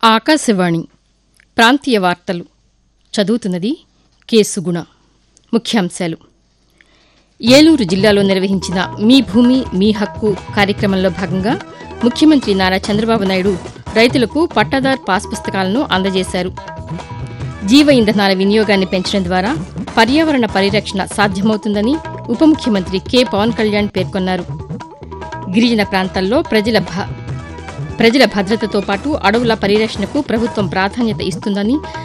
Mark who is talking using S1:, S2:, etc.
S1: ఆకాశవాణి ప్రాంతీయ వార్తలు చదువుతున్నది కె సుగుణ ముఖ్యాంశాలు ఏలూరు జిల్లాలో నిర్వహించిన మీ భూమి మీ హక్కు కార్యక్రమంలో భాగంగా ముఖ్యమంత్రి నారా చంద్రబాబు నాయుడు రైతులకు పట్టాదార్ పాస్ పుస్తకాలను అందజేశారు జీవ ఇంధనాల వినియోగాన్ని పెంచడం ద్వారా పర్యావరణ పరిరక్షణ సాధ్యమవుతుందని ఉప ముఖ్యమంత్రి కె పవన్ కళ్యాణ్ పేర్కొన్నారు గిరిజన ప్రాంతాల్లో ప్రజల భ- ప్రజల భద్రతతో పాటు అడవుల పరిరక్షణకు ప్రభుత్వం ప్రాధాన్యత ఇస్తుందని